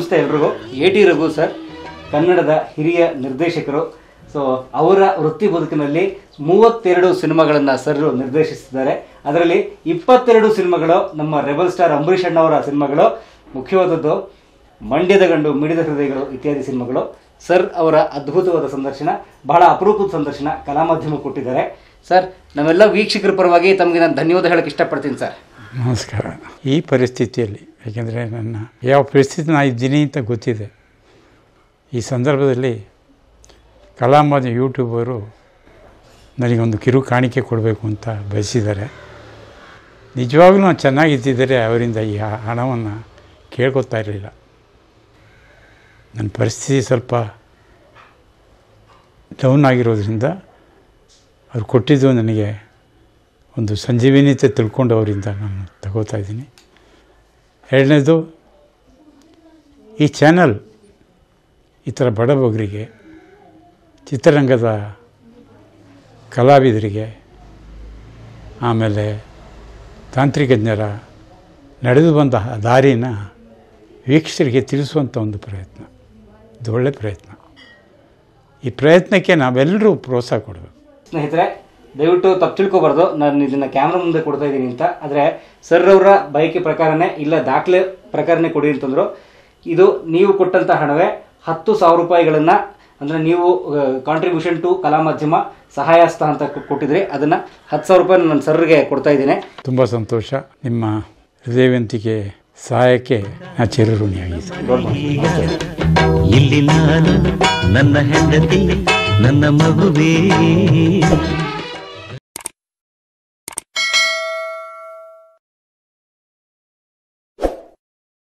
ನಮಸ್ತೆ ಎಲ್ರಿಗೂ A T Raghu sir ಕನ್ನಡದ ಹಿರಿಯ ನಿರ್ದೇಶಕರು ಸೊ ಅವರ ವೃತ್ತಿ ಬದುಕಿನಲ್ಲಿ ಮೂವತ್ತೆರಡು ಸಿನಿಮಾಗಳನ್ನು ಸರ್ ನಿರ್ದೇಶಿಸಿದ್ದಾರೆ ಅದರಲ್ಲಿ ಇಪ್ಪತ್ತೆರಡು ಸಿನಿಮಾಗಳು ನಮ್ಮ ರೆಬಲ್ ಸ್ಟಾರ್ ಅಂಬರೀಷ್ ಅಣ್ಣವರ ಸಿನಿಮಾಗಳು ಮುಖ್ಯವಾದದ್ದು ಮಂಡ್ಯದ ಗಂಡು ಮಿಡಿದ ಹೃದಯಗಳು ಇತ್ಯಾದಿ ಸಿನಿಮಾಗಳು ಸರ್ ಅವರ ಅದ್ಭುತವಾದ ಸಂದರ್ಶನ ಬಹಳ ಅಪರೂಪದ ಸಂದರ್ಶನ ಕಲಾ ಮಾಧ್ಯಮ ಕೊಟ್ಟಿದ್ದಾರೆ ಸರ್ ನಮ್ಮೆಲ್ಲ ವೀಕ್ಷಕರ ಪರವಾಗಿ ತಮಗೆ ನಾನು ಧನ್ಯವಾದ ಹೇಳಕ್ಕೆ ಇಷ್ಟಪಡ್ತೀನಿ ಸರ್ ನಮಸ್ಕಾರ ಈ ಪರಿಸ್ಥಿತಿಯಲ್ಲಿ ಏಕೆಂದರೆ ನನ್ನ ಯಾವ ಪರಿಸ್ಥಿತಿ ನಾನು ಇದ್ದೀನಿ ಅಂತ ಗೊತ್ತಿದೆ ಈ ಸಂದರ್ಭದಲ್ಲಿ ಕಲಾಮಾದ ಯೂಟ್ಯೂಬರು ನನಗೊಂದು ಕಿರು ಕಾಣಿಕೆ ಕೊಡಬೇಕು ಅಂತ ಬಯಸಿದ್ದಾರೆ ನಿಜವಾಗ್ಲೂ ನಾನು ಚೆನ್ನಾಗಿದ್ದಿದ್ದರೆ ಅವರಿಂದ ಈ ಹ- ಹಣವನ್ನು ಕೇಳ್ಕೊತಾ ಇರಲಿಲ್ಲ ನನ್ನ ಪರಿಸ್ಥಿತಿ ಸ್ವಲ್ಪ ಡೌನ್ ಆಗಿರೋದ್ರಿಂದ ಅವ್ರು ಕೊಟ್ಟಿದ್ದು ನನಗೆ ಒಂದು ಸಂಜೀವಿನಿತೆ ತಿಳ್ಕೊಂಡು ಅವರಿಂದ ನಾನು ತಗೋತಾ ಇದ್ದೀನಿ ಎರಡನೇದು ಈ ಚಾನಲ್ ಈ ಥರ ಬಡಬಗರಿಗೆ ಚಿತ್ರರಂಗದ ಕಲಾವಿದರಿಗೆ ಆಮೇಲೆ ತಾಂತ್ರಿಕಜ್ಞರ ನಡೆದು ಬಂದ ದಾರಿನ ವೀಕ್ಷಕರಿಗೆ ತಿಳಿಸುವಂಥ ಒಂದು ಪ್ರಯತ್ನ ಇದು ಒಳ್ಳೆಯ ಪ್ರಯತ್ನ ಈ ಪ್ರಯತ್ನಕ್ಕೆ ನಾವೆಲ್ಲರೂ ಪ್ರೋತ್ಸಾಹ ಕೊಡಬೇಕು ಸ್ನೇಹಿತರೆ ದಯವಿಟ್ಟು ತಪ್ಪು ತಿಳ್ಕೊಬಾರ್ದು ನಾನು ಇದನ್ನ ಕ್ಯಾಮ್ರಾ ಮುಂದೆ ಕೊಡ್ತಾ ಇದ್ದೀನಿ ಅಂತ ಆದರೆ ಸರ್ ಅವರ ಬಯಕೆ ಪ್ರಕಾರನೇ ಇಲ್ಲ ದಾಖಲೆ ಪ್ರಕಾರನೇ ಕೊಡಿ ಅಂತಂದ್ರು ಇದು ನೀವು ಕೊಟ್ಟಂತ ಹಣವೇ ಹತ್ತು ಸಾವಿರ ರೂಪಾಯಿಗಳನ್ನ ಅಂದ್ರೆ ನೀವು ಕಾಂಟ್ರಿಬ್ಯೂಷನ್ ಟು ಕಲಾ ಮಾಧ್ಯಮ ಸಹಾಯಸ್ತ ಅಂತ ಕೊ- ಕೊಟ್ಟಿದ್ರಿ ಅದನ್ನ ಹತ್ತು ಸಾವಿರ ರೂಪಾಯಿ ನಾನು ಸರ್ಗೆ ಕೊಡ್ತಾ ಇದ್ದೀನಿ ತುಂಬ ಸಂತೋಷ ನಿಮ್ಮ ಹೃದಯವಂತಿಕೆ ಸಹಾಯಕ್ಕೆ ನಾ ಚಿರಋಣಿಯಾಗಿದ್ದೀನಿ ಇಲ್ಲಿ ನಾನು ನನ್ನ ಹೆಂಡತಿ ನನ್ನ ಮಗುವೇ